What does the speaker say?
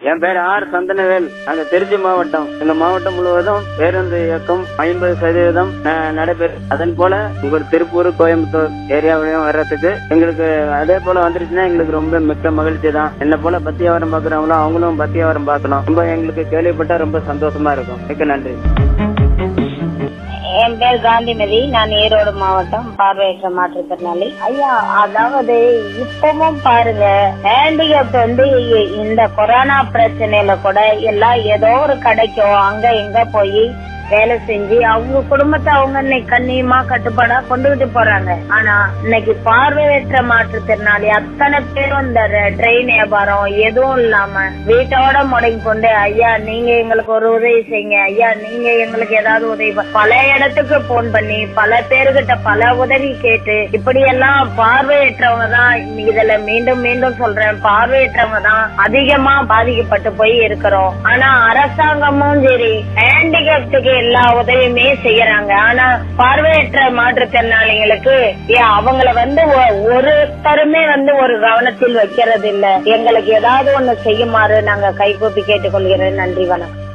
என் பேர் ஆர் சந்தனவேல் நாங்க திருச்சி மாவட்டம் எங்க மாவட்டம் முழுவதும் பேருந்து இயக்கம் ஐம்பது சதவீதம் ந- நடைபெறும் அதன் போல உங்க திருப்பூர் கோயம்புத்தூர் ஏரியாவிலையும் வர்றதுக்கு எங்களுக்கு அதே போல வந்துருச்சுன்னா எங்களுக்கு ரொம்ப மிக்க மகிழ்ச்சி தான் என்ன போல பத்தியாவரம் பாக்குறவங்களும் அவங்களும் பத்தியாவரம் பார்க்கணும் ரொம்ப எங்களுக்கு கேள்விப்பட்டா ரொம்ப சந்தோஷமா இருக்கும் மிக்க நன்றி என் பேர் காந்திமதி நான் ஈரோடு மாவட்டம் பார்வையற்ற மாற்றுத்திறனாளி ஐயா அதாவது இப்பவும் பாருங்க ஹேண்டிகேப் வந்து இ- இந்த கொரோனா பிரச்சனையில கூட எல்லாம் ஏதோ ஒரு கடைக்கோ அங்க இங்க போய் வேலை செஞ்சு அவங்க குடும்பத்தை அவங்க இன்னைக்கு கண்ணியமா கட்டுப்பாடா கொண்டுகிட்டு போறாங்க ஆனா இன்னைக்கு பார்வையற்ற மாற்றுத்திறனாளி அத்தனை பேரும் இந்த ட்ரெயின் வியாபாரம் எதுவும் இல்லாம வீட்டோட முடங்கி கொண்டு ஐயா நீங்க எங்களுக்கு ஒரு உதவி செய்யுங்க ஐயா நீங்க எங்களுக்கு ஏதாவது உதவி ப- பல இடத்துக்கு போன் பண்ணி பல பேருகிட்ட பல உதவி கேட்டு இப்படி எல்லாம் பார்வையற்றவங்க தான் இதுல மீண்டும் மீண்டும் சொல்றேன் பார்வையற்றவங்க தான் அதிகமா பாதிக்கப்பட்டு போய் இருக்கிறோம் ஆனா அரசாங்கமும் சரி ஹேண்டிகேப்டுக்கு எல்லா உதவியுமே செய்யறாங்க ஆனா பார்வையற்ற மாற்றுத்திறனாளிகளுக்கு ஏன் அவங்கள வந்து ஒ- ஒருத்தருமே வந்து ஒரு கவனத்தில் வைக்கிறது இல்ல எங்களுக்கு ஏதாவது ஒண்ணு செய்யுமாறு நாங்க கைகூப்பி கேட்டுக்கொள்கிறேன் நன்றி வணக்கம்